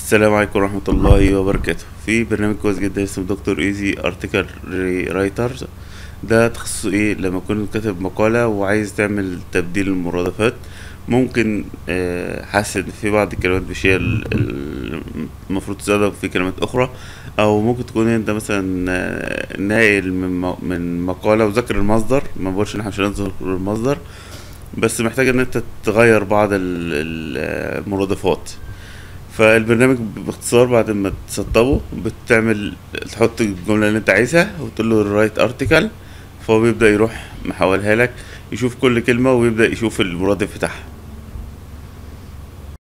السلام عليكم ورحمة الله وبركاته في برنامج كويس جدا اسمه دكتور ايزي ارتكل رايترز ده تخصصه ايه لما كنت كاتب مقالة وعايز تعمل تبديل المرادفات ممكن آه، حاسس ان في بعض الكلمات مش هي ال- ال- المفروض تستخدم في كلمات اخرى او ممكن تكون انت مثلا آه، ناقل من م- من مقالة وذاكر المصدر ما بقولش ان احنا مش هنذكر المصدر بس محتاج ان انت تغير بعض ال- ال- المرادفات فالبرنامج باختصار بعد ما تسطبه بتعمل تحط الجملة اللي انت عايزها وتقول له رايت ارتكل فهو بيبدأ يروح محولها لك يشوف كل كلمة ويبدأ يشوف المرادف بتاعها